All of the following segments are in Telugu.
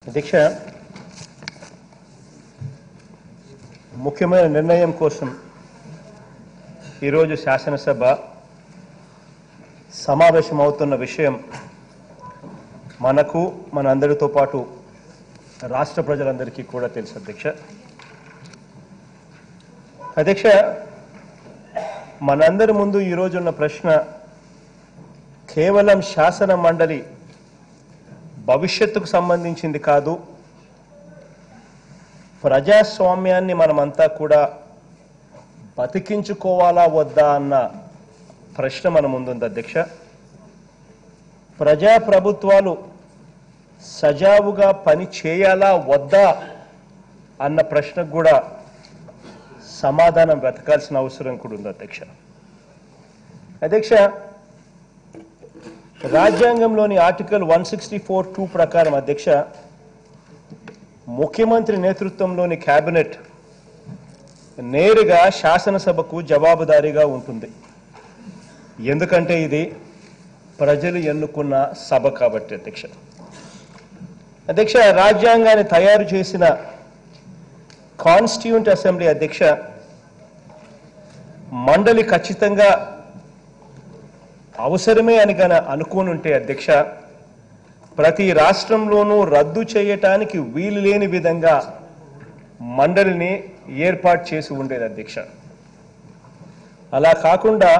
అధ్యక్ష ముఖ్యమైన నిర్ణయం కోసం ఈరోజు శాసనసభ సమావేశమవుతున్న విషయం మనకు మన అందరితో పాటు రాష్ట్ర ప్రజలందరికీ కూడా తెలుసు అధ్యక్ష అధ్యక్ష మనందరి ముందు ఈరోజు ఉన్న ప్రశ్న కేవలం శాసన మండలి భవిష్యత్తుకు సంబంధించింది కాదు ప్రజాస్వామ్యాన్ని మనమంతా కూడా బతికించుకోవాలా వద్దా అన్న ప్రశ్న మన ముందుంది అధ్యక్ష ప్రజా ప్రభుత్వాలు సజావుగా పని చేయాలా వద్దా అన్న ప్రశ్నకు కూడా సమాధానం వెతకాల్సిన అవసరం కూడా ఉంది అధ్యక్ష అధ్యక్ష రాజ్యాంగంలోని article one sixty four two ప్రకారం అధ్యక్ష ముఖ్యమంత్రి నేతృత్వంలోని కేబినెట్ నేరుగా శాసనసభకు జవాబుదారీగా ఉంటుంది ఎందుకంటే ఇది ప్రజలు ఎన్నుకున్న సభ కాబట్టి అధ్యక్ష అధ్యక్ష రాజ్యాంగాన్ని తయారు చేసిన కాన్స్టిట్యూంట్ అసెంబ్లీ అధ్యక్ష మండలి ఖచ్చితంగా అవసరమే అని గన అనుకోని ఉంటే అధ్యక్ష ప్రతి రాష్ట్రంలోనూ రద్దు చేయటానికి వీలు లేని విధంగా మండలిని ఏర్పాటు చేసి ఉండేది అధ్యక్ష అలా కాకుండా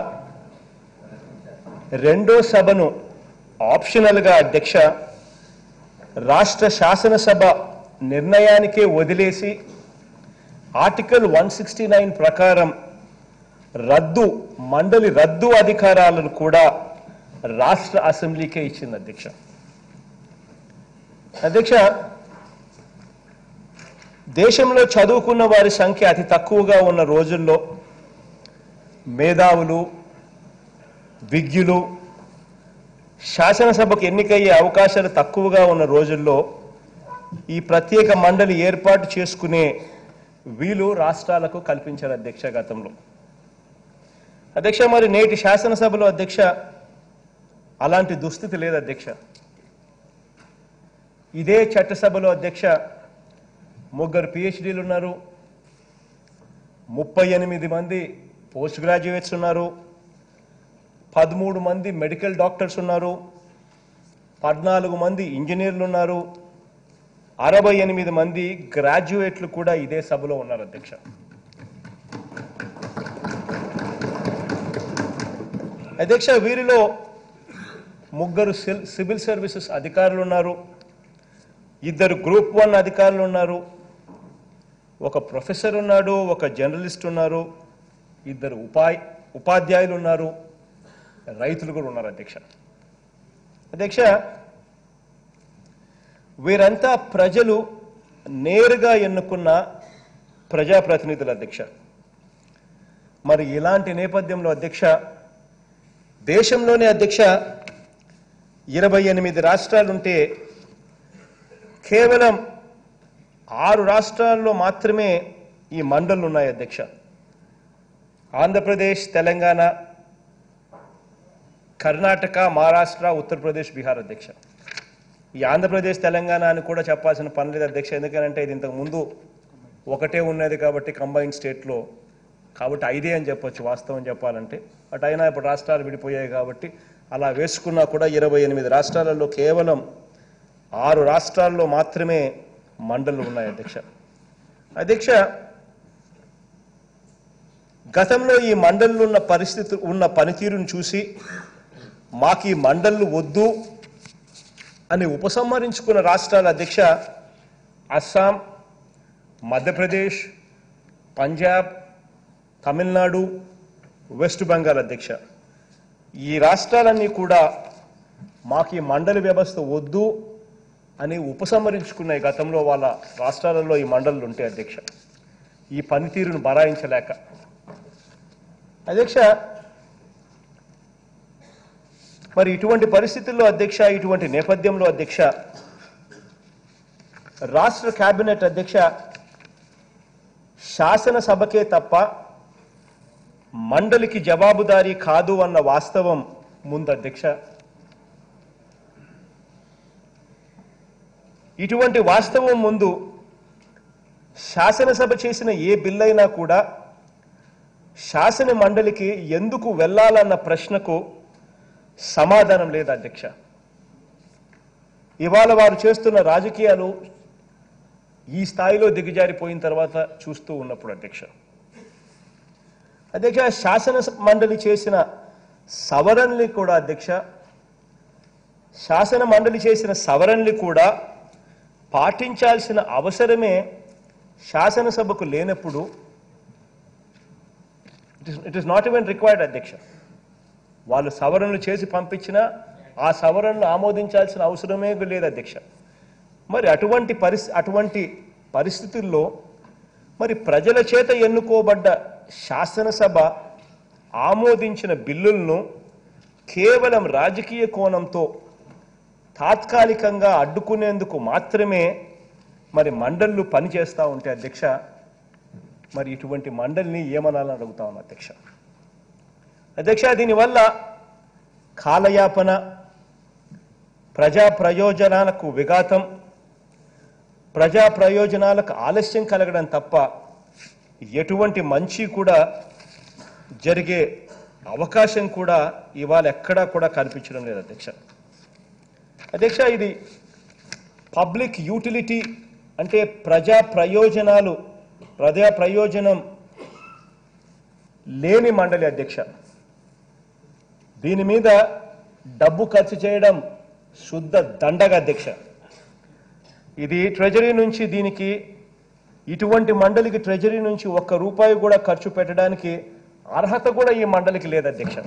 రెండో సభను ఆప్షనల్గా అధ్యక్ష రాష్ట్ర శాసనసభ నిర్ణయానికే వదిలేసి ఆర్టికల్ వన్ సిక్స్టీ నైన్ ప్రకారం రద్దు మండలి రద్దు అధికారాలను కూడా రాష్ట్ర అసెంబ్లీకే ఇచ్చింది అధ్యక్ష అధ్యక్ష దేశంలో చదువుకున్న వారి సంఖ్య అతి తక్కువగా ఉన్న రోజుల్లో మేధావులు విజ్ఞులు శాసనసభకు ఎన్నికయ్యే అవకాశాలు తక్కువగా ఉన్న రోజుల్లో ఈ ప్రత్యేక మండలి ఏర్పాటు చేసుకునే వీలు రాష్ట్రాలకు కల్పించారు అధ్యక్ష గతంలో అధ్యక్ష మరి నేటి శాసనసభలో అధ్యక్ష అలాంటి దుస్థితి లేదు అధ్యక్ష ఇదే చట్టసభలో అధ్యక్ష ముగ్గురు పిహెచ్డీలు ఉన్నారు ముప్పై ఎనిమిది మంది పోస్ట్ గ్రాడ్యుయేట్స్ ఉన్నారు పదమూడు మంది మెడికల్ డాక్టర్స్ ఉన్నారు పద్నాలుగు మంది ఇంజనీర్లు ఉన్నారు అరవై ఎనిమిది మంది గ్రాడ్యుయేట్లు కూడా ఇదే సభలో ఉన్నారు అధ్యక్ష అధ్యక్ష వీరిలో ముగ్గురు సిల్- సివిల్ సర్వీసెస్ అధికారులు ఉన్నారు ఇద్దరు గ్రూప్ వన్ అధికారులు ఉన్నారు ఒక ప్రొఫెసర్ ఉన్నాడు ఒక జర్నలిస్ట్ ఉన్నారు ఇద్దరు ఉపాయ్ ఉపాధ్యాయులు ఉన్నారు రైతులు కూడా ఉన్నారు అధ్యక్ష అధ్యక్ష వీరంతా ప్రజలు నేరుగా ఎన్నుకున్న ప్రజాప్రతినిధులు అధ్యక్ష మరి ఇలాంటి నేపథ్యంలో అధ్యక్ష దేశంలోనే అధ్యక్ష ఇరవై ఎనిమిది రాష్ట్రాలుంటే కేవలం ఆరు రాష్ట్రాల్లో మాత్రమే ఈ మండళ్ళు ఉన్నాయి అధ్యక్ష ఆంధ్రప్రదేశ్ తెలంగాణ కర్ణాటక మహారాష్ట్ర ఉత్తరప్రదేశ్ బీహార్ అధ్యక్ష ఈ ఆంధ్రప్రదేశ్ తెలంగాణ అని కూడా చెప్పాల్సిన పని లేదు అధ్యక్ష ఎందుకంటే ఇది ఇంతకు ముందు ఒకటే ఉన్నది కాబట్టి కంబైన్ స్టేట్లో కాబట్టి ఐదే అని చెప్పొచ్చు వాస్తవం చెప్పాలంటే బట్ అయినా ఇప్పుడు రాష్ట్రాలు విడిపోయాయి కాబట్టి అలా వేసుకున్నా కూడా ఇరవై ఎనిమిది రాష్ట్రాలలో కేవలం ఆరు రాష్ట్రాల్లో మాత్రమే మండళ్ళు ఉన్నాయి అధ్యక్ష అధ్యక్ష గతంలో ఈ మండళ్ళు ఉన్న పరిస్థితి ఉన్న పనితీరును చూసి మాకు ఈ మండళ్ళు వద్దు అని ఉపసంహరించుకున్న రాష్ట్రాల అధ్యక్ష అస్సాం మధ్యప్రదేశ్ పంజాబ్ తమిళనాడు వెస్ట్ బెంగాల్ అధ్యక్ష ఈ రాష్ట్రాలన్నీ కూడా మాకు ఈ మండలి వ్యవస్థ వద్దు అని ఉపసంహరించుకున్నాయి గతంలో వాళ్ళ రాష్ట్రాలలో ఈ మండళ్ళు ఉంటే అధ్యక్ష ఈ పనితీరును బరాయించలేక అధ్యక్ష మరి ఇటువంటి పరిస్థితుల్లో అధ్యక్ష ఇటువంటి నేపథ్యంలో అధ్యక్ష రాష్ట్ర కేబినెట్ అధ్యక్ష శాసనసభకే తప్ప మండలికి జవాబుదారీ కాదు అన్న వాస్తవం ముందు అధ్యక్ష ఇటువంటి వాస్తవం ముందు శాసనసభ చేసిన ఏ బిల్ అయినా కూడా శాసన మండలికి ఎందుకు వెళ్ళాలన్న ప్రశ్నకు సమాధానం లేదు అధ్యక్ష ఇవాళ వారు చేస్తున్న రాజకీయాలు ఈ స్థాయిలో దిగజారిపోయిన తర్వాత చూస్తూ ఉన్నప్పుడు అధ్యక్ష అధ్యక్ష శాసన మండలి చేసిన సవరణలు కూడా అధ్యక్ష శాసన మండలి చేసిన సవరణలు కూడా పాటించాల్సిన అవసరమే శాసనసభకు లేనప్పుడు it is not even required అధ్యక్ష వాళ్ళు సవరణలు చేసి పంపించినా ఆ సవరణలు ఆమోదించాల్సిన అవసరమే లేదు అధ్యక్ష మరి అటువంటి పరిస్థితి అటువంటి పరిస్థితుల్లో మరి ప్రజల చేత ఎన్నుకోబడ్డ శాసనసభ ఆమోదించిన బిల్లులను కేవలం రాజకీయ కోణంతో తాత్కాలికంగా అడ్డుకునేందుకు మాత్రమే మరి మండళ్ళు పనిచేస్తూ ఉంటే అధ్యక్ష మరి ఇటువంటి మండలిని ఏమనాలని అడుగుతా ఉన్నా అధ్యక్ష అధ్యక్ష దీనివల్ల కాలయాపన ప్రజా ప్రయోజనాలకు విఘాతం ప్రజా ప్రయోజనాలకు ఆలస్యం కలగడం తప్ప ఎటువంటి మంచి కూడా జరిగే అవకాశం కూడా ఇవాళ ఎక్కడా కూడా కనిపించడం లేదు అధ్యక్ష అధ్యక్ష ఇది పబ్లిక్ యూటిలిటీ అంటే ప్రజా ప్రయోజనాలు ప్రజా ప్రయోజనం లేని మండలి అధ్యక్ష దీని మీద డబ్బు ఖర్చు చేయడం శుద్ధ దండగ అధ్యక్ష ఇది ట్రెజరీ నుంచి దీనికి ఇటువంటి మండలికి ట్రెజరీ నుంచి ఒక్క రూపాయి కూడా ఖర్చు పెట్టడానికి అర్హత కూడా ఈ మండలికి లేదు అధ్యక్ష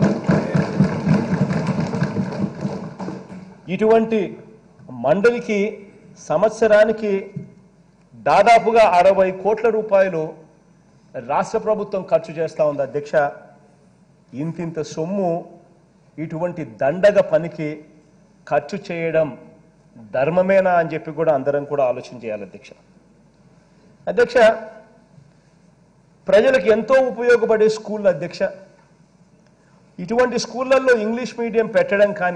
ఇటువంటి మండలికి సంవత్సరానికి దాదాపుగా అరవై కోట్ల రూపాయలు రాష్ట్ర ప్రభుత్వం ఖర్చు చేస్తూ ఉంది అధ్యక్ష ఇంతింత సొమ్ము ఇటువంటి దండగ పనికి ఖర్చు చేయడం ధర్మమేనా అని చెప్పి కూడా అందరం కూడా ఆలోచన చేయాలి అధ్యక్ష అధ్యక్ష ప్రజలకు ఎంతో ఉపయోగపడే స్కూల్ అధ్యక్ష ఇటువంటి స్కూళ్ళల్లో ఇంగ్లీష్ మీడియం పెట్టడం కానీ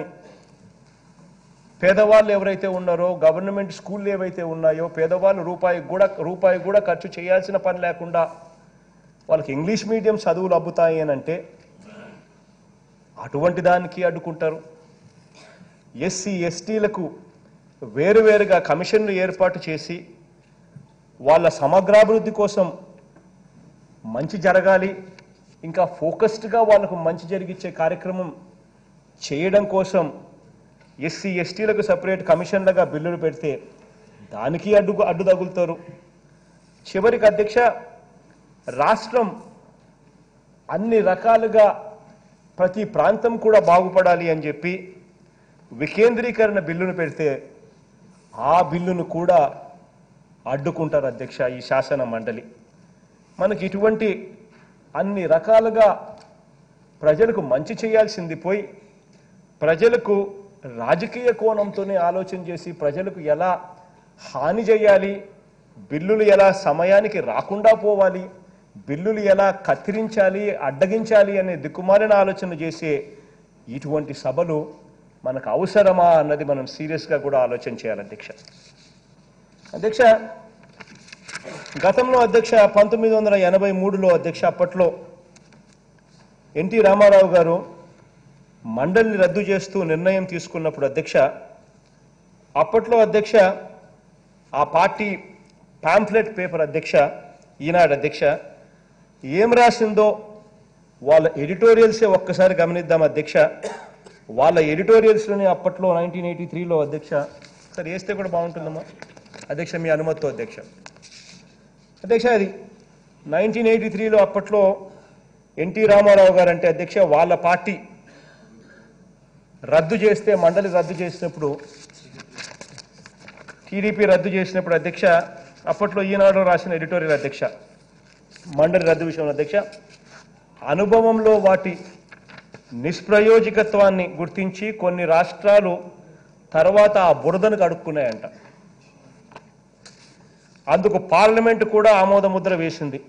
పేదవాళ్ళు ఎవరైతే ఉన్నారో గవర్నమెంట్ స్కూళ్ళు ఏవైతే ఉన్నాయో పేదవాళ్ళు రూపాయి కూడా రూపాయి కూడా ఖర్చు చేయాల్సిన పని లేకుండా వాళ్ళకి ఇంగ్లీష్ మీడియం చదువులు అబ్బుతాయి అని అంటే అటువంటి దానికి అడ్డుకుంటారు ఎస్సీ ఎస్టీలకు వేరువేరుగా కమిషన్లు ఏర్పాటు చేసి వాళ్ళ సమగ్రాభివృద్ధి కోసం మంచి జరగాలి ఇంకా ఫోకస్డ్గా వాళ్ళకు మంచి జరిగించే కార్యక్రమం చేయడం కోసం ఎస్సీ ఎస్టీలకు సపరేట్ కమిషన్లుగా బిల్లులు పెడితే దానికి అడ్డు అడ్డు తగులుతారు చివరికి అధ్యక్ష రాష్ట్రం అన్ని రకాలుగా ప్రతి ప్రాంతం కూడా బాగుపడాలి అని చెప్పి వికేంద్రీకరణ బిల్లును పెడితే ఆ బిల్లును కూడా అడ్డుకుంటారు అధ్యక్ష ఈ శాసన మండలి మనకి ఇటువంటి అన్ని రకాలుగా ప్రజలకు మంచి చేయాల్సింది పోయి ప్రజలకు రాజకీయ కోణంతోనే ఆలోచన చేసి ప్రజలకు ఎలా హాని చేయాలి బిల్లులు ఎలా సమయానికి రాకుండా పోవాలి బిల్లులు ఎలా కత్తిరించాలి అడ్డగించాలి అనే దిక్కుమాలిన ఆలోచన చేసే ఇటువంటి సభలు మనకు అవసరమా అన్నది మనం సీరియస్గా కూడా ఆలోచన చేయాలి అధ్యక్ష అధ్యక్ష గతంలో అధ్యక్ష పంతొమ్మిది వందల ఎనభై మూడులో అధ్యక్ష అప్పట్లో ఎన్టీ రామారావు గారు మండలిని రద్దు చేస్తూ నిర్ణయం తీసుకున్నప్పుడు అధ్యక్ష అప్పట్లో అధ్యక్ష ఆ పార్టీ పాంఫ్లెట్ పేపర్ అధ్యక్ష ఈనాడు అధ్యక్ష ఏం రాసిందో వాళ్ళ ఎడిటోరియల్సే ఒక్కసారి గమనిద్దాం అధ్యక్ష వాళ్ళ ఎడిటోరియల్స్లోనే అప్పట్లో నైన్టీన్ ఎయిటీ త్రీలో అధ్యక్ష సరే వేస్తే కూడా బాగుంటుందమ్మా అధ్యక్ష మీ అనుమతితో అధ్యక్ష అధ్యక్ష అది నైన్టీన్ ఎయిటీ త్రీలో అప్పట్లో ఎన్టీ రామారావు గారు అంటే అధ్యక్ష వాళ్ళ పార్టీ రద్దు చేస్తే మండలి రద్దు చేసినప్పుడు టీడీపీ రద్దు చేసినప్పుడు అధ్యక్ష అప్పట్లో ఈనాడు రాసిన ఎడిటోరియల్ అధ్యక్ష మండలి రద్దు విషయంలో అధ్యక్ష అనుభవంలో వాటి నిష్ప్రయోజకత్వాన్ని గుర్తించి కొన్ని రాష్ట్రాలు తర్వాత ఆ బురదను కడుక్కున్నాయంట అందుకు పార్లమెంటు కూడా ఆమోద ముద్ర వేసింది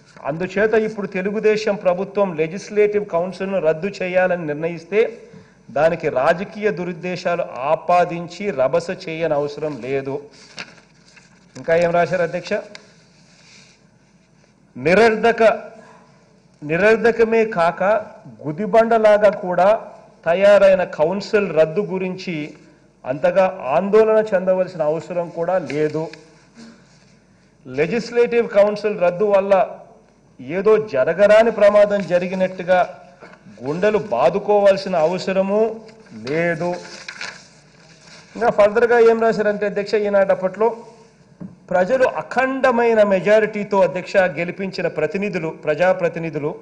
అందుచేత ఇప్పుడు తెలుగుదేశం ప్రభుత్వం లెజిస్లేటివ్ కౌన్సిల్ను రద్దు చేయాలని నిర్ణయిస్తే దానికి రాజకీయ దురుద్దేశాలు ఆపాదించి రభస చేయని అవసరం లేదు ఇంకా ఏం రాశారు అధ్యక్ష నిరర్ధక నిరర్ధకమే కాక గుదిబండలాగా కూడా తయారైన కౌన్సిల్ రద్దు గురించి అంతగా ఆందోళన చెందవలసిన అవసరం కూడా లేదు లెజిస్లేటివ్ కౌన్సిల్ రద్దు వల్ల ఏదో జరగరాని ప్రమాదం జరిగినట్టుగా గుండెలు బాదుకోవాల్సిన అవసరము లేదు ఇంకా ఫర్దర్గా ఏం రాశారంటే అధ్యక్ష ఈనాటి అప్పట్లో ప్రజలు అఖండమైన మెజారిటీతో అధ్యక్ష గెలిపించిన ప్రతినిధులు ప్రజాప్రతినిధులు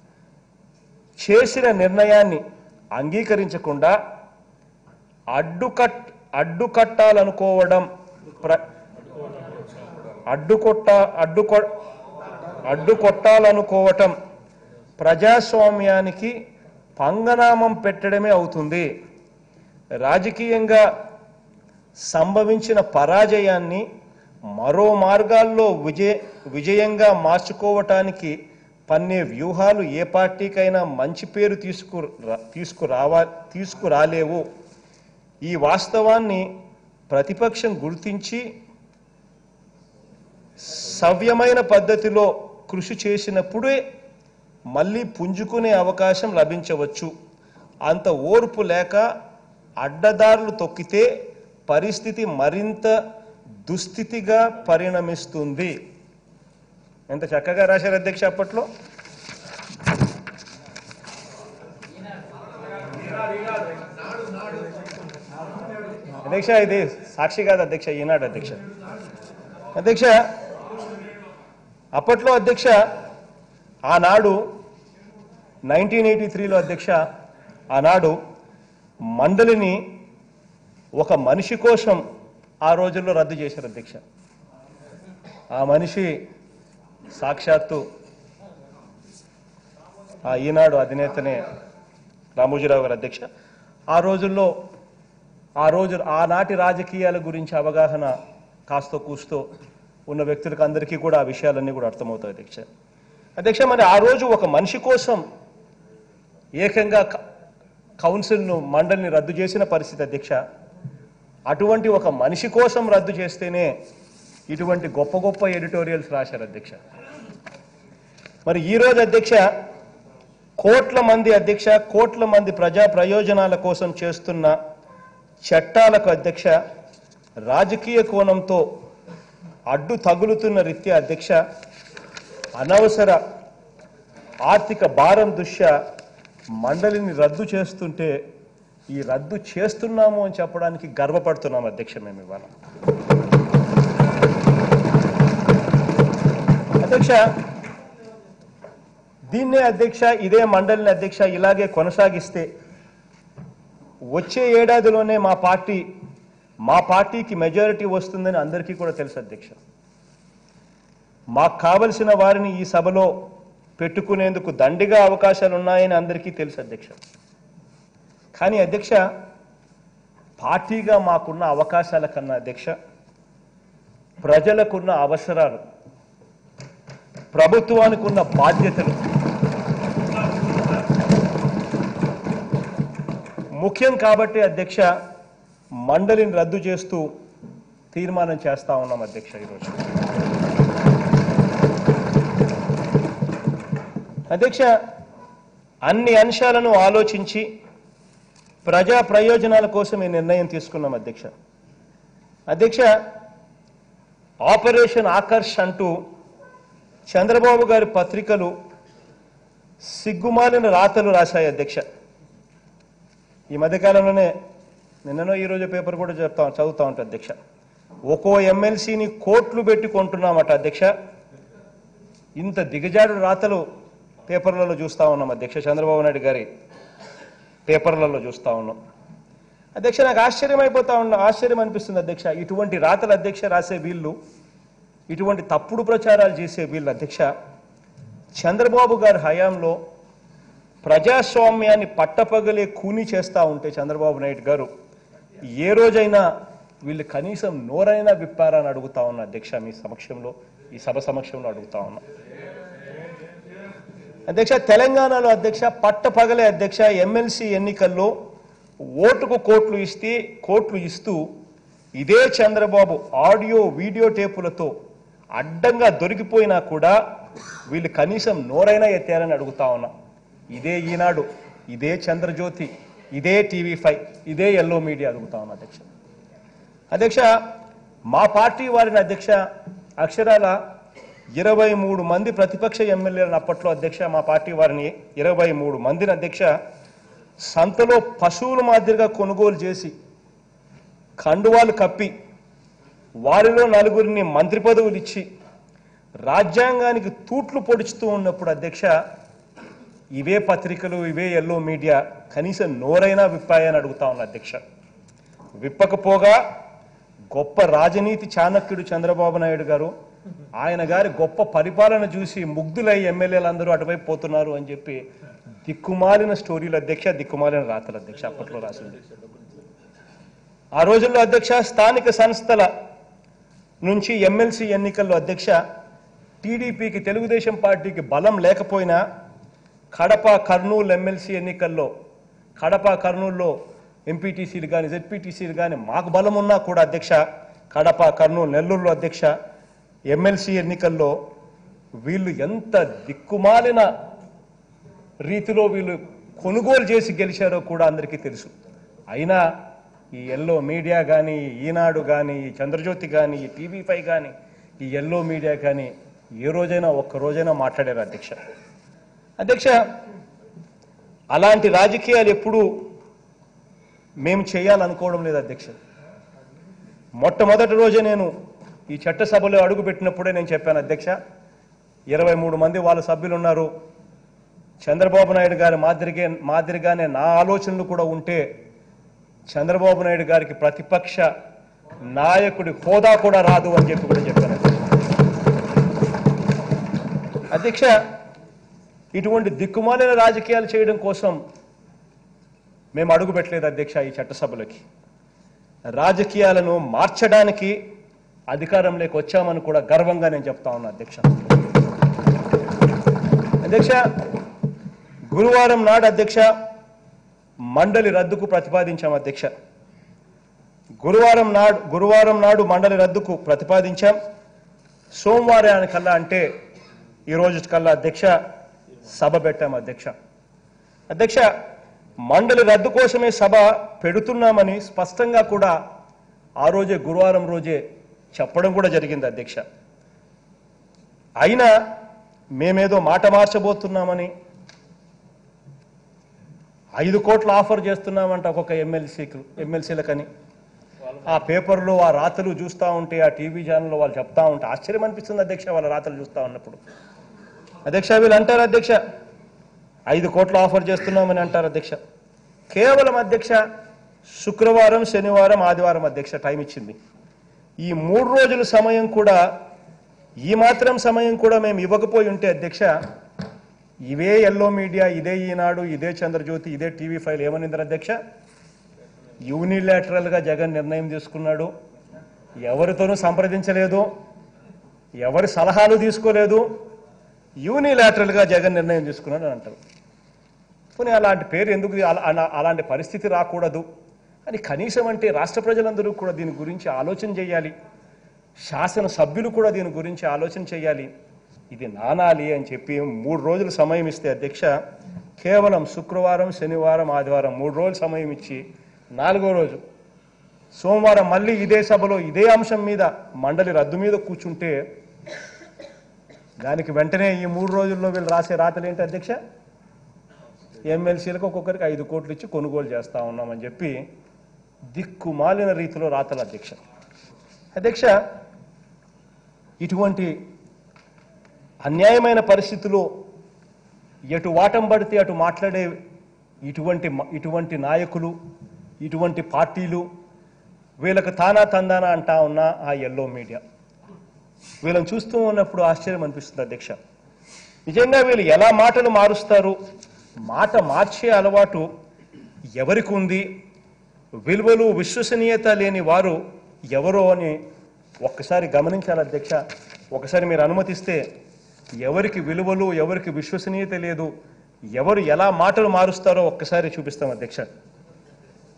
చేసిన నిర్ణయాన్ని అంగీకరించకుండా అడ్డుకట్ అడ్డుకట్టాలనుకోవడం ప్ర అడ్డుకొట్ట అడ్డుకొ అడ్డుకొట్టాలనుకోవటం ప్రజాస్వామ్యానికి పంగనామం పెట్టడమే అవుతుంది రాజకీయంగా సంభవించిన పరాజయాన్ని మరో మార్గాల్లో విజయ విజయంగా మార్చుకోవటానికి పన్నే వ్యూహాలు ఏ పార్టీకైనా మంచి పేరు తీసుకు తీసుకురావా తీసుకురాలేవు ఈ వాస్తవాన్ని ప్రతిపక్షం గుర్తించి సవ్యమైన పద్ధతిలో కృషి చేసినప్పుడే మళ్ళీ పుంజుకునే అవకాశం లభించవచ్చు అంత ఓర్పు లేక అడ్డదారులు తొక్కితే పరిస్థితి మరింత దుస్థితిగా పరిణమిస్తుంది ఎంత చక్కగా రాశారు అధ్యక్ష అప్పట్లో అధ్యక్ష ఇది సాక్షి కాదు అధ్యక్ష ఈనాడు అధ్యక్ష అధ్యక్ష అప్పట్లో అధ్యక్ష ఆనాడు నైన్టీన్ ఎయిటీ త్రీలో అధ్యక్ష ఆనాడు మండలిని ఒక మనిషి కోసం ఆ రోజుల్లో రద్దు చేశారు అధ్యక్ష ఆ మనిషి సాక్షాత్తు ఆ ఈనాడు అధినేతనే రామోజీరావు గారు అధ్యక్ష ఆ రోజుల్లో ఆ రోజు ఆనాటి రాజకీయాల గురించి అవగాహన కాస్తో కూస్తో ఉన్న వ్యక్తులకు అందరికీ కూడా ఆ విషయాలన్నీ కూడా అర్థమవుతాయి అధ్యక్ష అధ్యక్ష మరి ఆ రోజు ఒక మనిషి కోసం ఏకంగా క- కౌన్సిల్ను మండలిని రద్దు చేసిన పరిస్థితి అధ్యక్ష అటువంటి ఒక మనిషి కోసం రద్దు చేస్తేనే ఇటువంటి గొప్ప గొప్ప ఎడిటోరియల్స్ రాశారు అధ్యక్ష మరి ఈ రోజు అధ్యక్ష కోట్ల మంది అధ్యక్ష కోట్ల మంది ప్రజా ప్రయోజనాల కోసం చేస్తున్న చట్టాలకు అధ్యక్ష రాజకీయ కోణంతో అడ్డు తగులుతున్న రీత్యా అధ్యక్ష అనవసర ఆర్థిక భారం దృష్ట్యా మండలిని రద్దు చేస్తుంటే ఈ రద్దు చేస్తున్నాము అని చెప్పడానికి గర్వపడుతున్నాం అధ్యక్ష మేము ఇవాళ అధ్యక్ష దీన్నే అధ్యక్ష ఇదే మండలిని అధ్యక్ష ఇలాగే కొనసాగిస్తే వచ్చే ఏడాదిలోనే మా పార్టీ మా పార్టీకి మెజారిటీ వస్తుందని అందరికీ కూడా తెలుసు అధ్యక్ష మాకు కావలసిన వారిని ఈ సభలో పెట్టుకునేందుకు దండిగా అవకాశాలు ఉన్నాయని అందరికీ తెలుసు అధ్యక్ష కానీ అధ్యక్ష పార్టీగా మాకున్న అవకాశాల కన్నా అధ్యక్ష ప్రజలకున్న అవసరాలు ప్రభుత్వానికి ఉన్న బాధ్యతలు ముఖ్యం కాబట్టి అధ్యక్ష మండలిని రద్దు చేస్తూ తీర్మానం చేస్తా ఉన్నాం అధ్యక్ష ఈరోజు అధ్యక్ష అన్ని అంశాలను ఆలోచించి ప్రజా ప్రయోజనాల కోసం ఈ నిర్ణయం తీసుకున్నాం అధ్యక్ష అధ్యక్ష ఆపరేషన్ ఆకర్ష్ అంటూ చంద్రబాబు గారి పత్రికలు సిగ్గుమాలిన రాతలు రాశాయి అధ్యక్ష ఈ మధ్యకాలంలోనే నిన్ననో ఈరోజు పేపర్ కూడా చెప్తా చదువుతా ఉంటా అధ్యక్ష ఒక్కో ఎమ్మెల్సీని కోట్లు పెట్టి కొంటున్నామట అధ్యక్ష ఇంత దిగజాడు రాతలు పేపర్లలో చూస్తా ఉన్నాం అధ్యక్ష చంద్రబాబు నాయుడు గారి పేపర్లలో చూస్తా ఉన్నాం అధ్యక్ష నాకు ఆశ్చర్యం అయిపోతా ఉన్నా ఆశ్చర్యం అనిపిస్తుంది అధ్యక్ష ఇటువంటి రాతలు అధ్యక్ష రాసే వీళ్ళు ఇటువంటి తప్పుడు ప్రచారాలు చేసే వీళ్ళు అధ్యక్ష చంద్రబాబు గారి హయాంలో ప్రజాస్వామ్యాన్ని పట్టపగలే కూని చేస్తా ఉంటే చంద్రబాబు నాయుడు గారు ఏ రోజైనా వీళ్ళు కనీసం నోరైనా విప్పారా అని అడుగుతా ఉన్నా అధ్యక్ష మీ సమక్షంలో ఈ సభ సమక్షంలో అడుగుతా ఉన్నా అధ్యక్ష తెలంగాణలో అధ్యక్ష పట్టపగలే అధ్యక్ష ఎమ్మెల్సీ ఎన్నికల్లో ఓటుకు కోట్లు ఇస్తే కోట్లు ఇస్తూ ఇదే చంద్రబాబు ఆడియో వీడియో టేపులతో అడ్డంగా దొరికిపోయినా కూడా వీళ్ళు కనీసం నోరైనా ఎత్తారని అడుగుతా ఉన్నా ఇదే ఈనాడు ఇదే చంద్రజ్యోతి ఇదే టీవీ ఫైవ్ ఇదే ఎల్లో మీడియా అడుగుతా ఉన్నా అధ్యక్ష అధ్యక్ష మా పార్టీ వారిని అధ్యక్ష అక్షరాల ఇరవై మూడు మంది ప్రతిపక్ష ఎమ్మెల్యేలను అప్పట్లో అధ్యక్ష మా పార్టీ వారిని ఇరవై మూడు మందిని అధ్యక్ష సంతలో పశువుల మాదిరిగా కొనుగోలు చేసి కండువాలు కప్పి వారిలో నలుగురిని మంత్రి పదవులు ఇచ్చి రాజ్యాంగానికి తూట్లు పొడుచుతూ ఉన్నప్పుడు అధ్యక్ష ఇవే పత్రికలు ఇవే ఎల్లో మీడియా కనీసం నోరైనా విప్పాయని అడుగుతా ఉన్నా అధ్యక్ష విప్పకపోగా గొప్ప రాజనీతి చాణక్యుడు చంద్రబాబు నాయుడు గారు ఆయన గారి గొప్ప పరిపాలన చూసి ముగ్ధులై ఎమ్మెల్యేలందరూ అటువైపు పోతున్నారు అని చెప్పి దిక్కుమాలిన స్టోరీలు అధ్యక్ష దిక్కుమాలిన రాతలు అధ్యక్ష అప్పట్లో రాసింది ఆ రోజుల్లో అధ్యక్ష స్థానిక సంస్థల నుంచి ఎమ్మెల్సీ ఎన్నికల్లో అధ్యక్ష టీడీపీకి తెలుగుదేశం పార్టీకి బలం లేకపోయినా కడప కర్నూలు ఎమ్మెల్సీ ఎన్నికల్లో కడప కర్నూలులో ఎంపీటీసీలు కానీ జెడ్పీటీసీలు కానీ మాకు బలం ఉన్నా కూడా అధ్యక్ష కడప కర్నూలు నెల్లూరులో అధ్యక్ష ఎమ్మెల్సీ ఎన్నికల్లో వీళ్ళు ఎంత దిక్కుమాలిన రీతిలో వీళ్ళు కొనుగోలు చేసి గెలిచారో కూడా అందరికీ తెలుసు అయినా ఈ ఎల్లో మీడియా కానీ ఈనాడు కానీ ఈ చంద్రజ్యోతి కానీ ఈ టీవీ ఫైవ్ కానీ ఈ ఎల్లో మీడియా కానీ ఏ రోజైనా ఒక్క రోజైనా మాట్లాడారు అధ్యక్ష అధ్యక్ష అలాంటి రాజకీయాలు ఎప్పుడు మేము చేయాలనుకోవడం లేదు అధ్యక్ష మొట్టమొదటి రోజే నేను ఈ చట్టసభలో అడుగు పెట్టినప్పుడే నేను చెప్పాను అధ్యక్ష ఇరవై మూడు మంది వాళ్ళ సభ్యులు ఉన్నారు చంద్రబాబు నాయుడు గారి మాదిరిగే మాదిరిగానే నా ఆలోచనలు కూడా ఉంటే చంద్రబాబు నాయుడు గారికి ప్రతిపక్ష నాయకుడి హోదా కూడా రాదు అని చెప్పి కూడా చెప్పాను అధ్యక్ష ఇటువంటి దిక్కుమాలిన రాజకీయాలు చేయడం కోసం మేము అడుగు పెట్టలేదు అధ్యక్ష ఈ చట్టసభలకి రాజకీయాలను మార్చడానికి అధికారంలోకి వచ్చామని కూడా గర్వంగా నేను చెప్తా ఉన్నా అధ్యక్ష అధ్యక్ష గురువారం నాడు అధ్యక్ష మండలి రద్దుకు ప్రతిపాదించాం అధ్యక్ష గురువారం నాడు గురువారం నాడు మండలి రద్దుకు ప్రతిపాదించాం సోమవారానికల్లా అంటే ఈ రోజు కల్లా అధ్యక్ష సభ పెట్టాం అధ్యక్ష అధ్యక్ష మండలి రద్దు కోసమే సభ పెడుతున్నామని స్పష్టంగా కూడా ఆ రోజే గురువారం రోజే చెప్పడం కూడా జరిగింది అధ్యక్ష అయినా మేమేదో మాట మార్చబోతున్నామని ఐదు కోట్ల ఆఫర్ చేస్తున్నామంట ఒక్కొక్క ఎమ్మెల్సీకి ఎమ్మెల్సీలకని ఆ పేపర్లో ఆ రాతలు చూస్తూ ఉంటే ఆ టీవీ ఛానల్లో వాళ్ళు చెప్తా ఉంటే ఆశ్చర్యం అనిపిస్తుంది అధ్యక్ష వాళ్ళ రాతలు చూస్తూ ఉన్నప్పుడు అధ్యక్ష వీళ్ళు అంటారు అధ్యక్ష ఐదు కోట్ల ఆఫర్ చేస్తున్నామని అంటారు అధ్యక్ష కేవలం అధ్యక్ష శుక్రవారం శనివారం ఆదివారం అధ్యక్ష టైం ఇచ్చింది ఈ మూడు రోజుల సమయం కూడా ఈ మాత్రం సమయం కూడా మేము ఇవ్వకపోయి ఉంటే అధ్యక్ష ఇవే ఎల్లో మీడియా ఇదే ఈనాడు ఇదే చంద్రజ్యోతి ఇదే టీవీ ఫైల్ ఏమనింది అధ్యక్ష యూనిలాటరల్గా జగన్ నిర్ణయం తీసుకున్నాడు ఎవరితోనూ సంప్రదించలేదు ఎవరి సలహాలు తీసుకోలేదు యూనిలాటరల్గా జగన్ నిర్ణయం తీసుకున్నాడు అని అంటారు పోనీ అలాంటి పేరు ఎందుకు అలా- అలా- అలాంటి పరిస్థితి రాకూడదు అని కనీసం అంటే రాష్ట్ర ప్రజలందరూ కూడా దీని గురించి ఆలోచన చేయాలి శాసన సభ్యులు కూడా దీని గురించి ఆలోచన చేయాలి ఇది నానాలి అని చెప్పి మూడు రోజులు సమయం ఇస్తే అధ్యక్ష కేవలం శుక్రవారం శనివారం ఆదివారం మూడు రోజులు సమయం ఇచ్చి నాలుగో రోజు సోమవారం మళ్ళీ ఇదే సభలో ఇదే అంశం మీద మండలి రద్దు మీద కూర్చుంటే దానికి వెంటనే ఈ మూడు రోజుల్లో వీళ్ళు రాసే రాతలు ఏంటి అధ్యక్ష ఎమ్మెల్సీలకు ఒక్కొక్కరికి ఐదు కోట్లు ఇచ్చి కొనుగోలు చేస్తా ఉన్నామని చెప్పి దిక్కుమాలిన రీతిలో రాతలు అధ్యక్ష అధ్యక్ష ఇటువంటి అన్యాయమైన పరిస్థితుల్లో ఎటు వాటం పడితే అటు మాట్లాడే ఇటువంటి మ- ఇటువంటి నాయకులు ఇటువంటి పార్టీలు వీళ్ళకి తానా తందానా అంటా ఉన్న ఆ ఎల్లో మీడియా వీళ్ళని చూస్తూ ఉన్నప్పుడు ఆశ్చర్యం అనిపిస్తుంది అధ్యక్ష నిజంగా వీళ్ళు ఎలా మాటలు మారుస్తారు మాట మార్చే అలవాటు ఎవరికి ఉంది విలువలు విశ్వసనీయత లేని వారు ఎవరో అని ఒక్కసారి గమనించాలి అధ్యక్ష ఒకసారి మీరు అనుమతిస్తే ఎవరికి విలువలు ఎవరికి విశ్వసనీయత లేదు ఎవరు ఎలా మాటలు మారుస్తారో ఒక్కసారి చూపిస్తాం అధ్యక్ష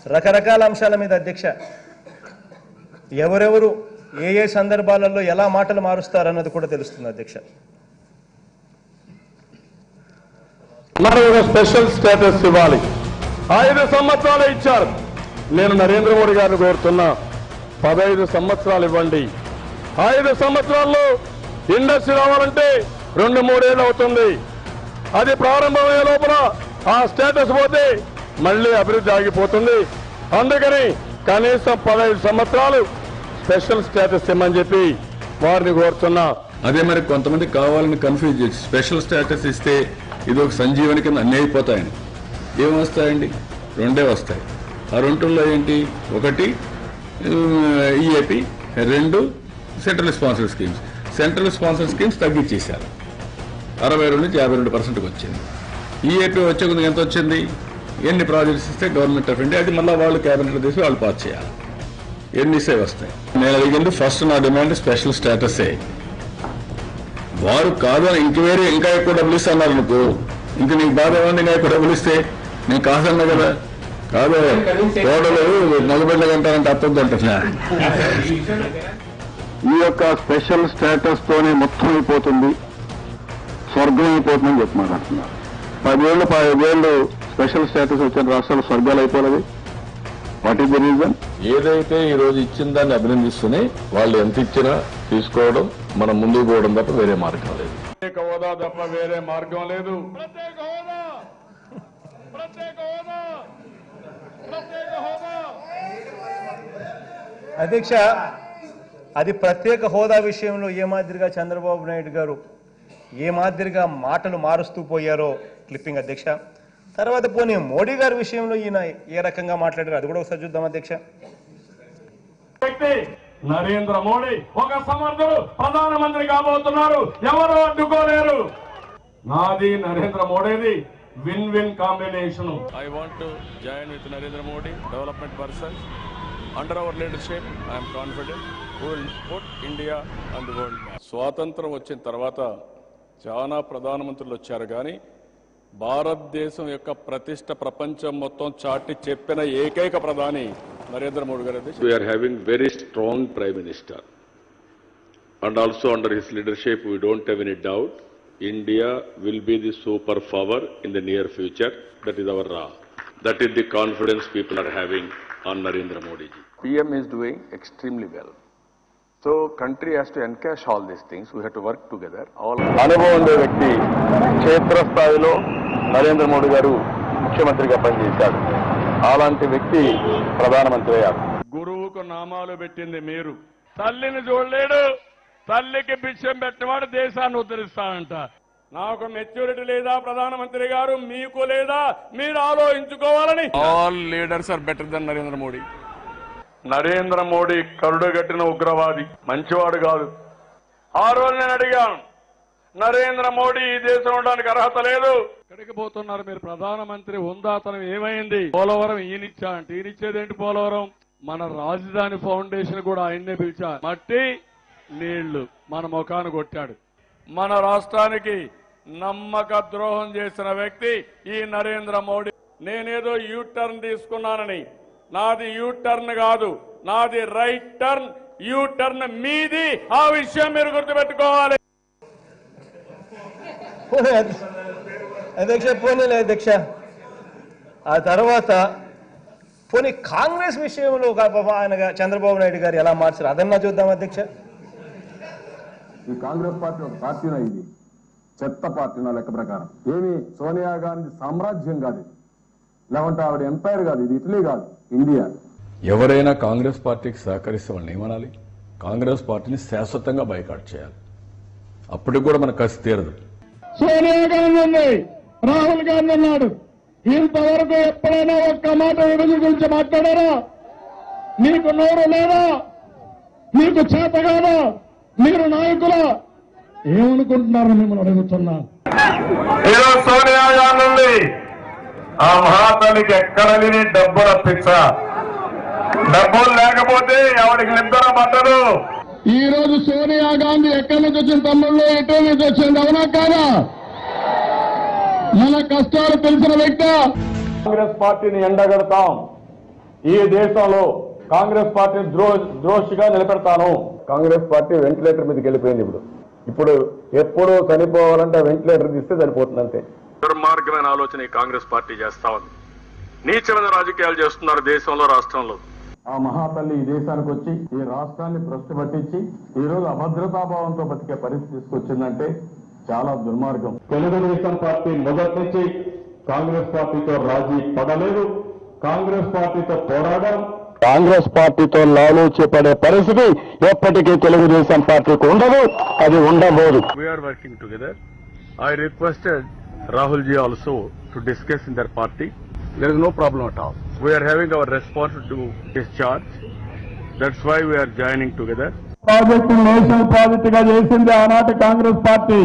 రకరకాల అంశాల మీద అధ్యక్ష ఎవరెవరు ఏ ఏ సందర్భాలలో ఎలా మాటలు మారుస్తారన్నది కూడా తెలుస్తుంది అధ్యక్ష మనకు ఒక స్పెషల్ స్టేటస్ ఇవ్వాలి ఐదు సంవత్సరాలు ఇచ్చారు నేను నరేంద్ర మోడీ గారిని కోరుతున్నా పదహైదు సంవత్సరాలు ఇవ్వండి ఐదు సంవత్సరాల్లో ఇండస్ట్రీ రావాలంటే రెండు మూడేళ్ళు అవుతుంది అది ప్రారంభమయ్యే లోపల ఆ స్టేటస్ పోతే మళ్ళీ అభివృద్ధి ఆగిపోతుంది అందుకని కనీసం పదహైదు సంవత్సరాలు స్పెషల్ స్టేటస్ ఇమ్మని చెప్పి వారిని కోరుతున్నా అదే మరి కొంతమంది కావాలని కన్ఫ్యూజ్ చేసి స్పెషల్ స్టేటస్ ఇస్తే ఇది ఒక సంజీవని కింద అన్నీ అయిపోతాయని ఏం వస్తాయండి రెండే వస్తాయి ఆ రెండుల్లో ఏంటి ఒకటి ఈఏపి రెండు central sponsor schemes central sponsor schemes తగ్గించేశారు అరవై రెండు నుంచి యాభై రెండు పర్సెంట్కి వచ్చింది ఈఏపీ వచ్చే కొద్దిగా ఎంత వచ్చింది ఎన్ని ప్రాజెక్ట్స్ ఇస్తే గవర్నమెంట్ ఆఫ్ ఇండియా అది మళ్ళీ వాళ్ళు క్యాబినెట్ తీసి వాళ్ళు పాస్ చేయాలి ఎన్ని సేవ్ వస్తాయి నేను అడిగింది ఫస్ట్ నా డిమాండ్ స్పెషల్ స్టేటసే వారు కాదు అని ఇంక వేరే ఇంకా ఎక్కువ డబ్బులు ఇస్తున్నారు అనుకో ఇంక నీకు బాధ ఏమన్నా ఇంకా ఎక్కువ డబ్బులు ఇస్తే నేను కాదన్నా కదా కాదు కోడలు నలుబెళ్ళగా అంటారంటే అర్థం అంటున్నా ఈ యొక్క స్పెషల్ స్టేటస్ తోనే మొత్తం అయిపోతుంది స్వర్గం అయిపోతుందని చెప్పి మాట్లాడుతున్నారు పదేళ్ళు పదివేళ్ళు స్పెషల్ స్టేటస్ వచ్చిన రాష్ట్రాలు స్వర్గాలు అయిపోలేదు వాట్ ఈస్ ద రీజన్ ఏదైతే ఈ రోజు ఇచ్చిన దాన్ని అభినందిస్తూనే వాళ్ళు ఎంత ఇచ్చినా తీసుకోవడం మనం ముందుకు పోవడం తప్ప వేరే మార్గం లేదు ప్రత్యేక హోదా తప్ప వేరే మార్గం లేదు ప్రత్యేక హోదా ప్రత్యేక హోదా ప్రత్యేక హోదా అధ్యక్ష అది ప్రత్యేక హోదా విషయంలో ఏ మాదిరిగా చంద్రబాబు నాయుడు గారు ఏ మాదిరిగా మాటలు మారుస్తూ పోయారో క్లిప్పింగ్ అధ్యక్ష తర్వాత పోనీ మోడీ గారి విషయంలో ఈయన ఏ రకంగా మాట్లాడారో అది కూడా ఒకసారి చూద్దాం అధ్యక్ష వ్యక్తి నరేంద్ర మోడీ ఒక సమర్థుడు ప్రధానమంత్రి కాబోతున్నారు ఎవరు అడ్డుకోలేరు నాది నరేంద్ర మోడీది win win combination I want to join with Narendra Modi, development person. Under our leadership, I am confident we will put India on the world map. స్వాతంత్రం వచ్చిన తర్వాత చాలా ప్రధానమంత్రులు వచ్చారు కానీ భారతదేశం యొక్క ప్రతిష్ట ప్రపంచం మొత్తం చాటి చెప్పిన ఏకైక ప్రధాని నరేంద్ర మోడీ గారు అధ్యక్ష we are having very strong prime minister and also under his leadership we don't have any doubt india will be the superpower in the near future that is our uh, that is the confidence people are having on narendra modi ji PM is doing extremely well. So country has to encash all these things. We have to work together. All అనుభవం ఉండే వ్యక్తి క్షేత్రస్థాయిలో నరేంద్ర మోడీ గారు ముఖ్యమంత్రిగా పనిచేశాడు అలాంటి వ్యక్తి ప్రధానమంత్రి అయ్యారు గురువుకు నామాలు పెట్టింది మీరు తల్లిని చూడలేడు తల్లికి బిచ్చం పెట్టినవాడు దేశాన్ని ఉద్ధరిస్తాడంట నాకు మెచ్యూరిటీ లేదా ప్రధానమంత్రి గారు మీకు లేదా మీరు ఆలోచించుకోవాలని all leaders are better than Narendra Modi Narendra Modi కరుడుగట్టిన ఉగ్రవాది మంచివాడు కాదు ఆ రోజు నేను అడిగాను నరేంద్ర మోడీ ఈ దేశం ఉండడానికి అర్హత లేదు ఎక్కడికి పోతున్నారు మీరు ప్రధానమంత్రి ఉందాతనం ఏమైంది పోలవరం ఈయనిచ్చా అంటే ఈయనిచ్చేదేంటి పోలవరం మన రాజధాని ఫౌండేషన్ కూడా ఆయన్నే పిలిచా మట్టి నీళ్లు మన ముఖాన్ని కొట్టాడు మన రాష్ట్రానికి నమ్మక ద్రోహం చేసిన వ్యక్తి ఈ నరేంద్ర మోడీ నేనేదో యూ టర్న్ తీసుకున్నానని నాది యూ టర్న్ కాదు నాది రైట్ టర్న్ యూ టర్న్ మీది ఆ విషయం మీరు గుర్తుపెట్టుకోవాలి పోనీ అధ్య- అధ్యక్ష పోనీ అధ్యక్ష ఆ తర్వాత పోనీ కాంగ్రెస్ విషయంలో ఒక పాపం ఆయన గా- చంద్రబాబు నాయుడు గారు ఎలా మార్చారు అదన్నా చూద్దాం అధ్యక్ష ఈ కాంగ్రెస్ పార్టీ ఒక పార్టీనా ఇది చెత్త పార్టీ నా లెక్క ప్రకారం ఏమి సోనియా గాంధీ సామ్రాజ్యం కాదు ఇది లేకుంటే ఆవిడ ఎంపైర్ కాదు ఇది ఇటలీ కాదు ఇండియా ఎవరైనా కాంగ్రెస్ పార్టీకి సహకరిస్తే వాళ్ళని ఏమనాలి కాంగ్రెస్ పార్టీని శాశ్వతంగా బైకాట్ చేయాలి అప్పటికి కూడా మన కసి తీరదు సోనియా గాంధీ ఉంది రాహుల్ గాంధీ ఉన్నాడు ఇంతవరకు ఎప్పుడైనా ఒక్క మాట విభజన గురించి మాట్లాడారా మీకు నోరు లేదా మీకు చేత కాదా మీరు నాయకులా ఏమనుకుంటున్నారు మిమ్మల్ని అడుగుతున్నా ఈరోజు సోనియా గాంధీ ఉంది ఆ మహాతల్లికి ఎక్కడ లేని డబ్బుల పిచ్చ డబ్బులు లేకపోతే ఎవరికి నిద్ర పట్టదు ఈ రోజు సోనియా గాంధీ ఎక్కడి నుంచి వచ్చిన తమ్ముళ్ళు ఎటు నుంచి వచ్చింది అవునా కాదా మన కష్టాలు తెలిసిన వ్యక్తి కాంగ్రెస్ పార్టీని ఎండగడతాం ఈ దేశంలో కాంగ్రెస్ పార్టీ ద్రో ద్రోషిగా నిలబెడతాను కాంగ్రెస్ పార్టీ వెంటిలేటర్ మీదకి వెళ్ళిపోయింది ఇప్పుడు ఇప్పుడు ఎప్పుడు చనిపోవాలంటే వెంటిలేటర్ తీస్తే సరిపోతుంది అంతే దుర్మార్గమైన ఆలోచన ఈ కాంగ్రెస్ పార్టీ చేస్తా ఉంది నీచమైన రాజకీయాలు చేస్తున్నారు దేశంలో రాష్ట్రంలో ఆ మహాతల్లి ఈ దేశానికి వచ్చి ఈ రాష్ట్రాన్ని భ్రష్టు పట్టించి ఈ రోజు అభద్రతాభావంతో బతికే పరిస్థితి తీసుకొచ్చిందంటే చాలా దుర్మార్గం తెలుగుదేశం పార్టీ మొదటి నుంచి కాంగ్రెస్ పార్టీతో రాజీ పడలేదు కాంగ్రెస్ పార్టీతో పోరాడాం కాంగ్రెస్ పార్టీతో లాలూచి పడే పరిస్థితి ఎప్పటికీ తెలుగుదేశం పార్టీకి ఉండదు అది ఉండబోదు we are working together. I requested Rahul ji also to discuss in their party. There is no problem at all. We are having our response to discharge. That's why we are joining together. Project national project గా చేసింది ఆనాటి కాంగ్రెస్ పార్టీ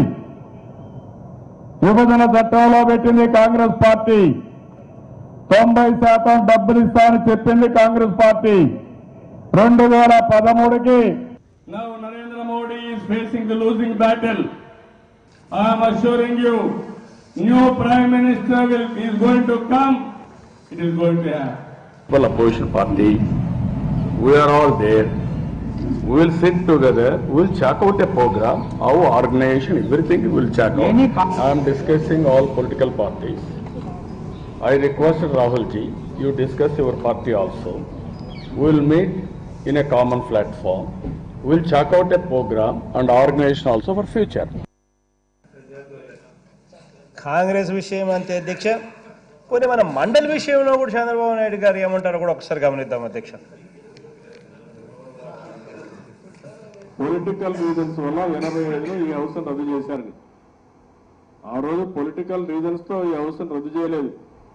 విభజన చట్టంలో పెట్టింది కాంగ్రెస్ పార్టీ తొంభై శాతం డబ్బులు ఇస్తామని చెప్పింది కాంగ్రెస్ పార్టీ రెండు వేల పదమూడుకి Now Narendra Modi is facing the losing battle. I am assuring you, new Prime Minister will, is going to come. It is going to happen. Well, opposition party, we are all there. We will sit together, we will check out a program, our organization, everything we will check out. I am discussing all political parties. I requested Rahul ji, you discuss your party also. We will meet in a common platform. We will check out a program and organization also for future. Congress విషయం అంతే అధ్యక్ష కొన్ని మన మండలి విషయంలో కూడా చంద్రబాబు నాయుడు గారు ఏమంటారో కూడా ఒకసారి గమనిద్దాం అధ్యక్ష పొలిటికల్ రీజన్స్ వల్ల ఎనభై ఐదులో ఈ హౌస్ రద్దు చేశారని ఆ రోజు పొలిటికల్ రీజన్స్ తో ఈ హౌస్ రద్దు చేయలేదు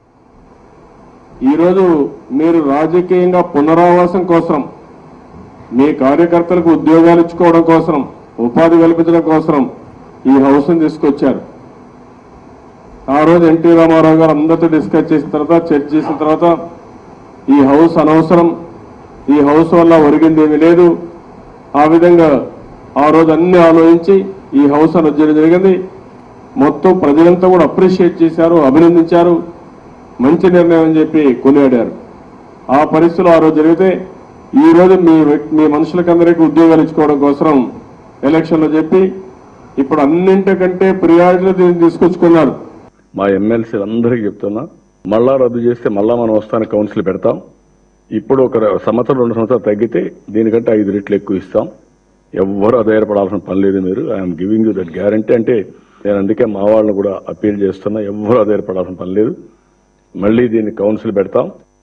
ఈ రోజు మీరు రాజకీయంగా పునరావాసం కోసం మీ కార్యకర్తలకు ఉద్యోగాలు ఇచ్చుకోవడం కోసం ఉపాధి కల్పించడం కోసం ఈ హౌస్ తీసుకొచ్చారు ఆ రోజు ఎన్టీ రామారావు గారు అందరితో డిస్కస్ చేసిన తర్వాత చర్చ చేసిన తర్వాత ఈ హౌస్ అనవసరం ఈ హౌస్ వల్ల ఒరిగింది ఏమీ లేదు ఆ విధంగా ఆ రోజు అన్ని ఆలోచించి ఈ హౌస్ అని వచ్చేయడం జరిగింది మొత్తం ప్రజలంతా కూడా అప్రిషియేట్ చేశారు అభినందించారు మంచి నిర్ణయం అని చెప్పి కొనియాడారు ఆ పరిస్థితులు ఆ రోజు జరిగితే ఈ రోజు మీ వ్యక్- మీ మనుషులకందరికీ ఉద్యోగాలు ఇచ్చుకోవడం కోసం ఎలక్షన్లో చెప్పి ఇప్పుడు అన్నింటికంటే ప్రియారిటీ దీన్ని తీసుకొచ్చుకున్నారు మా ఎమ్మెల్సీలు అందరికీ చెప్తున్నా మళ్ళా రద్దు చేస్తే మళ్ళా మనం వస్తానికి కౌన్సిల్ పెడతాం ఇప్పుడు ఒక సంవత్సరం రెండు సంవత్సరాలు తగ్గితే దీనికంటే ఐదు రెట్లు ఎక్కువ ఇస్తాం ఎవ్వరు అధైర్యపడాల్సిన పని లేదు మీరు I'm giving you that guarantee అంటే నేను అందుకే మా వాళ్ళని కూడా అప్పీల్ చేస్తున్నా ఎవ్వరు అధైర్యపడాల్సిన పని లేదు మళ్ళీ దీన్ని కౌన్సిల్ పెడతాం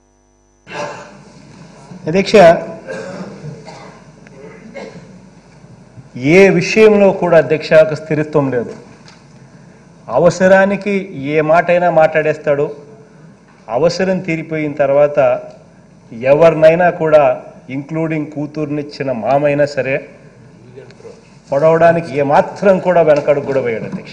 అధ్యక్ష ఏ విషయంలో కూడా అధ్యక్ష ఒక స్థిరత్వం లేదు అవసరానికి ఏ మాటైనా మాట్లాడేస్తాడు అవసరం తీరిపోయిన తర్వాత ఎవరినైనా కూడా ఇంక్లూడింగ్ కూతుర్నిచ్చిన మామైనా సరే పొడవడానికి ఏమాత్రం కూడా వెనకడుగు కూడా వేయడు అధ్యక్ష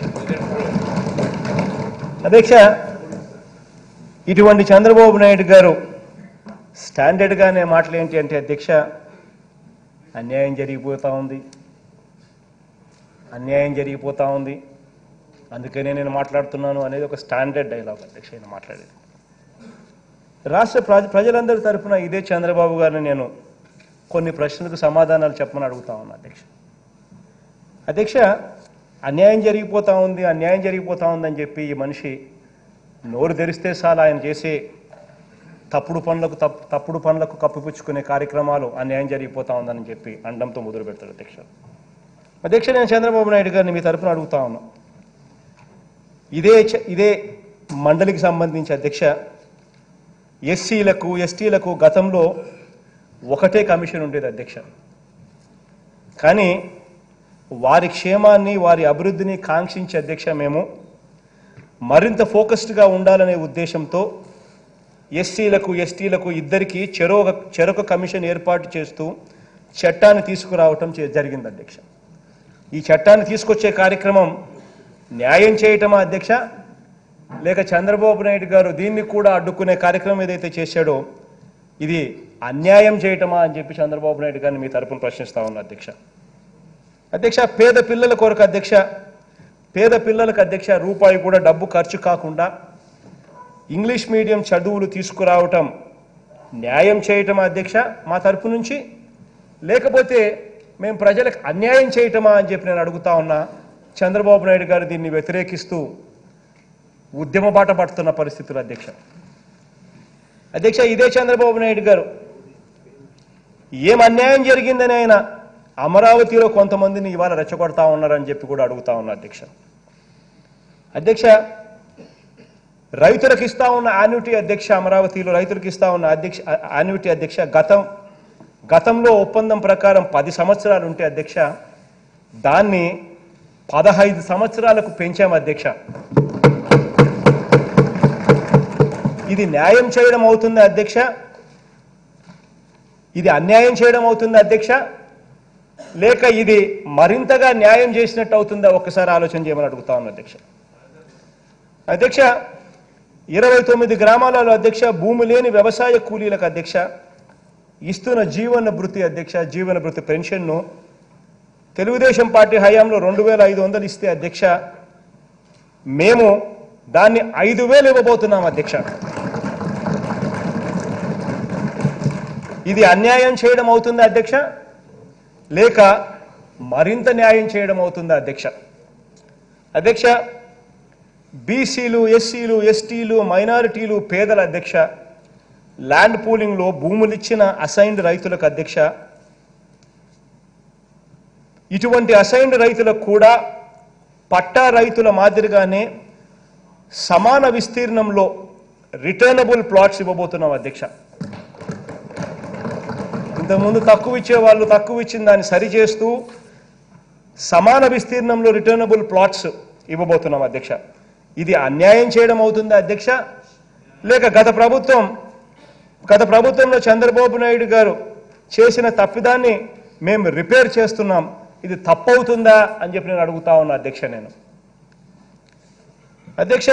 అధ్యక్ష ఇటువంటి చంద్రబాబు నాయుడు గారు స్టాండర్డ్గానే మాటలు ఏంటి అంటే అధ్యక్ష అన్యాయం జరిగిపోతూ ఉంది అన్యాయం జరిగిపోతూ ఉంది అందుకనే నేను మాట్లాడుతున్నాను అనేది ఒక స్టాండర్డ్ డైలాగ్ అధ్యక్ష ఆయన మాట్లాడేది రాష్ట్ర ప్రజ ప్రజలందరి తరఫున ఇదే చంద్రబాబు గారిని నేను కొన్ని ప్రశ్నలకు సమాధానాలు చెప్పమని అడుగుతా ఉన్నా అధ్యక్ష అధ్యక్ష అన్యాయం జరిగిపోతా ఉంది అన్యాయం జరిగిపోతా ఉందని చెప్పి ఈ మనిషి నోరు తెరిస్తే చాలు ఆయన చేసే తప్పుడు పనులకు తప్- తప్పుడు పనులకు కప్పిపుచ్చుకునే కార్యక్రమాలు అన్యాయం జరిగిపోతా ఉందని చెప్పి అండంతో మొదలు పెడతాడు అధ్యక్ష అధ్యక్ష నేను చంద్రబాబు నాయుడు గారిని మీ తరఫున అడుగుతా ఉన్నా ఇదే చ- ఇదే మండలికి సంబంధించి అధ్యక్ష ఎస్సీలకు ఎస్టీలకు గతంలో ఒకటే కమిషన్ ఉండేది అధ్యక్ష కానీ వారి క్షేమాన్ని వారి అభివృద్ధిని కాంక్షించే అధ్యక్ష మేము మరింత ఫోకస్డ్గా ఉండాలనే ఉద్దేశంతో ఎస్సీలకు ఎస్టీలకు ఇద్దరికి చెరొక చెరొక కమిషన్ ఏర్పాటు చేస్తూ చట్టాన్ని తీసుకురావటం చే- జరిగింది అధ్యక్ష ఈ చట్టాన్ని తీసుకొచ్చే కార్యక్రమం న్యాయం చేయటమా అధ్యక్ష లేక చంద్రబాబు నాయుడు గారు దీన్ని కూడా అడ్డుకునే కార్యక్రమం ఏదైతే చేశాడో ఇది అన్యాయం చేయటమా అని చెప్పి చంద్రబాబు నాయుడు గారిని మీ తరపున ప్రశ్నిస్తా ఉన్నా అధ్యక్ష అధ్యక్ష పేద పిల్లల కొరకు అధ్యక్ష పేద పిల్లలకు అధ్యక్ష రూపాయి కూడా డబ్బు ఖర్చు కాకుండా ఇంగ్లీష్ మీడియం చదువులు తీసుకురావటం న్యాయం చేయటమా అధ్యక్ష మా తరపు నుంచి లేకపోతే మేము ప్రజలకు అన్యాయం చేయటమా అని చెప్పి నేను అడుగుతా ఉన్నా చంద్రబాబు నాయుడు గారు దీన్ని వ్యతిరేకిస్తూ ఉద్యమ బాట పడుతున్న పరిస్థితులు అధ్యక్ష అధ్యక్ష ఇదే చంద్రబాబు నాయుడు గారు ఏం అన్యాయం జరిగిందని ఆయన అమరావతిలో కొంతమందిని ఇవాళ రెచ్చగొడతా ఉన్నారని చెప్పి కూడా అడుగుతా ఉన్నా అధ్యక్ష అధ్యక్ష రైతులకు ఇస్తా ఉన్న యాన్యుటీ అధ్యక్ష అమరావతిలో రైతులకు ఇస్తా ఉన్న అధ్యక్ష యాన్యుటీ అధ్యక్ష గతం గతంలో ఒప్పందం ప్రకారం పది సంవత్సరాలు ఉంటే అధ్యక్ష దాన్ని పదహైదు సంవత్సరాలకు పెంచాం అధ్యక్ష ఇది న్యాయం చేయడం అవుతుంది అధ్యక్ష ఇది అన్యాయం చేయడం అవుతుంది అధ్యక్ష లేక ఇది మరింతగా న్యాయం చేసినట్టు అవుతుందా ఒక్కసారి ఆలోచన చేయమని అడుగుతా ఉన్నా అధ్యక్ష అధ్యక్ష ఇరవై తొమ్మిది గ్రామాలలో అధ్యక్ష భూమి లేని వ్యవసాయ కూలీలకు అధ్యక్ష ఇస్తున్న జీవన భృతి అధ్యక్ష జీవన భృతి పెన్షన్ను తెలుగుదేశం పార్టీ హయాంలో రెండు వేల ఐదు వందలు ఇస్తే అధ్యక్ష మేము దాన్ని ఐదు వేలు ఇవ్వబోతున్నాం అధ్యక్ష ఇది అన్యాయం చేయడం అవుతుందా అధ్యక్ష లేక మరింత న్యాయం చేయడం అవుతుందా అధ్యక్ష అధ్యక్ష బీసీలు ఎస్సీలు ఎస్టీలు మైనారిటీలు పేదల అధ్యక్ష ల్యాండ్ పూలింగ్లో భూములు ఇచ్చిన అసైన్డ్ రైతులకు అధ్యక్ష ఇటువంటి అసైన్డ్ రైతులకు కూడా పట్టా రైతుల మాదిరిగానే సమాన విస్తీర్ణంలో రిటర్నబుల్ ప్లాట్స్ ఇవ్వబోతున్నాం అధ్యక్ష ఇంతకుముందు తక్కువ ఇచ్చే వాళ్ళు తక్కువ ఇచ్చిన దాన్ని సరిచేస్తూ సమాన విస్తీర్ణంలో రిటర్నబుల్ ప్లాట్స్ ఇవ్వబోతున్నాం అధ్యక్ష ఇది అన్యాయం చేయడం అవుతుందా అధ్యక్ష లేక గత ప్రభుత్వం గత ప్రభుత్వంలో చంద్రబాబు నాయుడు గారు చేసిన తప్పిదాన్ని మేము రిపేర్ చేస్తున్నాం ఇది తప్పవుతుందా అని చెప్పి నేను అడుగుతా ఉన్నా అధ్యక్ష నేను అధ్యక్ష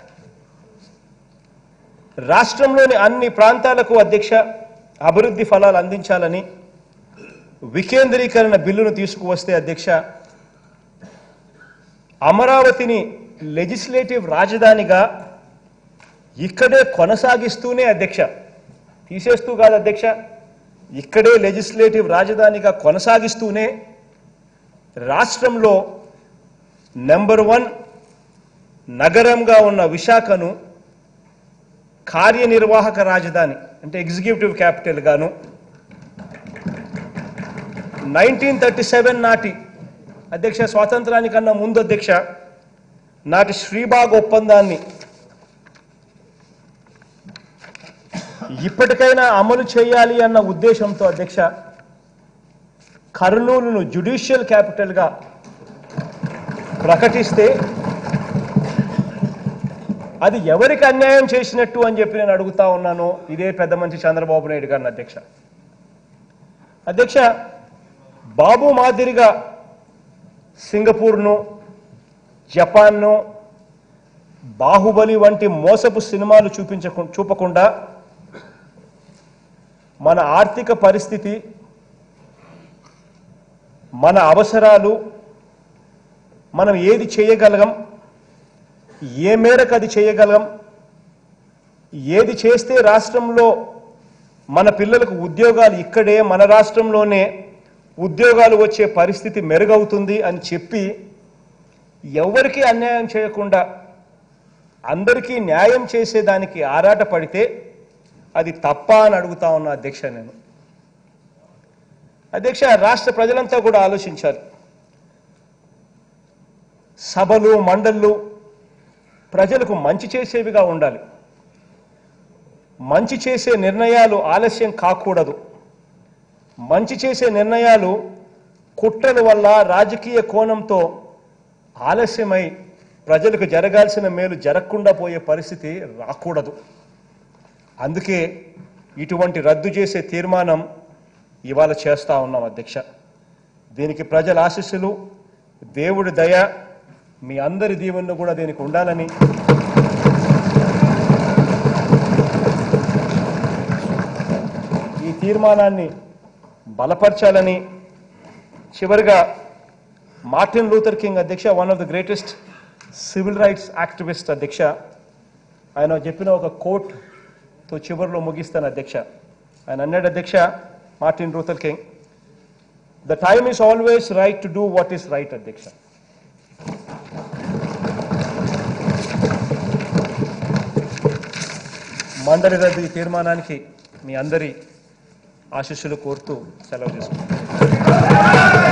రాష్ట్రంలోని అన్ని ప్రాంతాలకు అధ్యక్ష అభివృద్ధి ఫలాలు అందించాలని వికేంద్రీకరణ బిల్లును తీసుకువస్తే అధ్యక్ష అమరావతిని లెజిస్లేటివ్ రాజధానిగా ఇక్కడే కొనసాగిస్తూనే అధ్యక్ష తీసేస్తూ కాదు అధ్యక్ష ఇక్కడే లెజిస్లేటివ్ రాజధానిగా కొనసాగిస్తూనే రాష్ట్రంలో నెంబర్ వన్ నగరంగా ఉన్న విశాఖను కార్యనిర్వాహక రాజధాని అంటే ఎగ్జిక్యూటివ్ క్యాపిటల్ గాను నైన్టీన్ థర్టీ సెవెన్ నాటి అధ్యక్ష స్వాతంత్రానికన్నా ముందు అధ్యక్ష నాటి శ్రీబాగ్ ఒప్పందాన్ని ఇప్పటికైనా అమలు చేయాలి అన్న ఉద్దేశంతో అధ్యక్ష కర్నూలును జ్యుడిషియల్ క్యాపిటల్గా ప్రకటిస్తే అది ఎవరికి అన్యాయం చేసినట్టు అని చెప్పి నేను అడుగుతా ఉన్నాను ఇదే పెద్ద మంచి చంద్రబాబు నాయుడు గారిని అధ్యక్ష అధ్యక్ష బాబు మాదిరిగా సింగపూర్ను జపాన్ను బాహుబలి వంటి మోసపు సినిమాలు చూపించకు చూపకుండా మన ఆర్థిక పరిస్థితి మన అవసరాలు మనం ఏది చేయగలగం ఏ మేరకు అది చేయగలం ఏది చేస్తే రాష్ట్రంలో మన పిల్లలకు ఉద్యోగాలు ఇక్కడే మన రాష్ట్రంలోనే ఉద్యోగాలు వచ్చే పరిస్థితి మెరుగవుతుంది అని చెప్పి ఎవరికీ అన్యాయం చేయకుండా అందరికీ న్యాయం చేసేదానికి ఆరాట పడితే అది తప్ప అని అడుగుతా ఉన్నా అధ్యక్ష నేను అధ్యక్ష రాష్ట్ర ప్రజలంతా కూడా ఆలోచించాలి సభలు మండళ్ళు ప్రజలకు మంచి చేసేవిగా ఉండాలి మంచి చేసే నిర్ణయాలు ఆలస్యం కాకూడదు మంచి చేసే నిర్ణయాలు కుట్రల వల్ల రాజకీయ కోణంతో ఆలస్యమై ప్రజలకు జరగాల్సిన మేలు జరగకుండా పోయే పరిస్థితి రాకూడదు అందుకే ఇటువంటి రద్దు చేసే తీర్మానం ఇవాళ చేస్తా ఉన్నాం అధ్యక్ష దీనికి ప్రజల ఆశీస్సులు దేవుడి దయ మీ అందరి దీవెనలు కూడా దీనికి ఉండాలని ఈ తీర్మానాన్ని బలపరచాలని చివరిగా మార్టిన్ లూథర్ కింగ్ అధ్యక్ష one of the greatest civil rights activist అధ్యక్ష ఆయన చెప్పిన ఒక కోట్తో చివరిలో ముగిస్తాను అధ్యక్ష ఆయన అన్నాడు అధ్యక్ష Martin Luther King the time is always right to do what is right అధ్యక్ష మండలి రద్దు ఈ తీర్మానానికి మీ అందరి ఆశీస్సులు కోరుతూ సెలవు చేసుకుంటాను